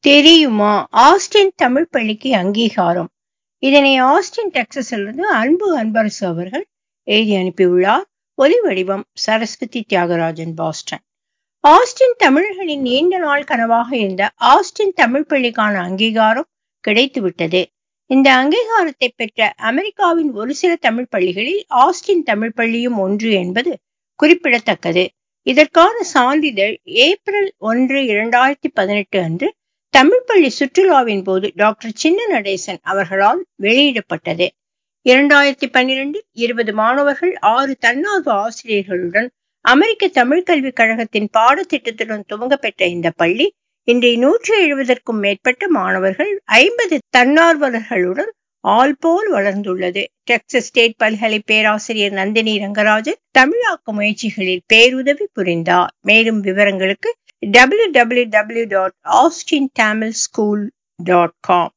தெரியுமா ஆஸ்டின் தமிழ் பள்ளிக்கு அங்கீகாரம் இதனை ஆஸ்டின் டெக்சஸிலிருந்து அன்பு அன்பரசு அவர்கள் எழுதி அனுப்பியுள்ளார் ஒலி வடிவம் சரஸ்வதி தியாகராஜன் பாஸ்டன் ஆஸ்டின் தமிழர்களின் நீண்ட நாள் கனவாக இருந்த ஆஸ்டின் தமிழ் பள்ளிக்கான அங்கீகாரம் கிடைத்துவிட்டது இந்த அங்கீகாரத்தை பெற்ற அமெரிக்காவின் ஒரு சில தமிழ் பள்ளிகளில் ஆஸ்டின் தமிழ் பள்ளியும் ஒன்று என்பது குறிப்பிடத்தக்கது இதற்கான சான்றிதழ் ஏப்ரல் ஒன்று இரண்டாயிரத்தி பதினெட்டு அன்று தமிழ் பள்ளி சுற்றுலாவின் போது டாக்டர் சின்ன நடேசன் அவர்களால் வெளியிடப்பட்டது இரண்டாயிரத்தி பன்னிரெண்டில் இருபது மாணவர்கள் ஆறு தன்னார்வ ஆசிரியர்களுடன் அமெரிக்க தமிழ் கல்விக் கழகத்தின் பாடத்திட்டத்துடன் துவங்க பெற்ற இந்த பள்ளி இன்றைய நூற்றி எழுபதற்கும் மேற்பட்ட மாணவர்கள் ஐம்பது தன்னார்வலர்களுடன் ஆள் போல் வளர்ந்துள்ளது டெக்சஸ் ஸ்டேட் பல்கலை பேராசிரியர் நந்தினி ரங்கராஜன் தமிழாக்க முயற்சிகளில் பேருதவி புரிந்தார் மேலும் விவரங்களுக்கு www.austintamilschool.com